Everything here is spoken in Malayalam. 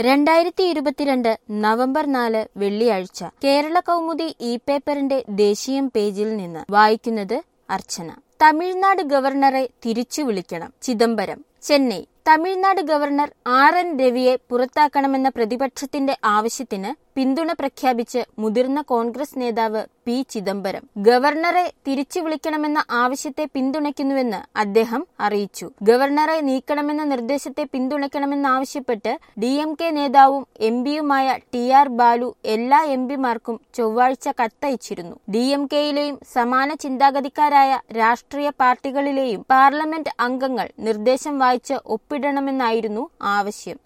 രണ്ടായിരത്തി ഇരുപത്തിരണ്ട് നവംബർ നാല് വെള്ളിയാഴ്ച കേരള കൗമുദി ഇ പേപ്പറിന്റെ ദേശീയം പേജിൽ നിന്ന് വായിക്കുന്നത് അർച്ചന തമിഴ്നാട് ഗവർണറെ തിരിച്ചു വിളിക്കണം Chidambaram Chennai Tamil Nadu governor R N രവിയെ പുറത്താക്കണമെന്ന പ്രതിപക്ഷത്തിന്റെ ആവശ്യത്തിന് പിന്തുണ പ്രഖ്യാപിച്ച് മുതിർന്ന കോൺഗ്രസ് നേതാവ് പി ചിദംബരം ഗവർണറെ തിരിച്ചു വിളിക്കണമെന്ന ആവശ്യത്തെ പിന്തുണയ്ക്കുന്നുവെന്ന് അദ്ദേഹം അറിയിച്ചു ഗവർണറെ നീക്കണമെന്ന നിർദ്ദേശത്തെ പിന്തുണയ്ക്കണമെന്നാവശ്യപ്പെട്ട് ഡി എം കെ നേതാവും എം പിയുമായ ടി ആർ ബാലു എല്ലാ എം പിമാർക്കും ചൊവ്വാഴ്ച കത്തയച്ചിരുന്നു ഡി എം കെയിലെയും സമാന ചിന്താഗതിക്കാരായ രാഷ്ട്രീയ പാർട്ടികളിലെയും പാർലമെന്റ് അംഗങ്ങൾ നിർദ്ദേശം വായിച്ച് ഒപ്പിടണമെന്നായിരുന്നു ആവശ്യം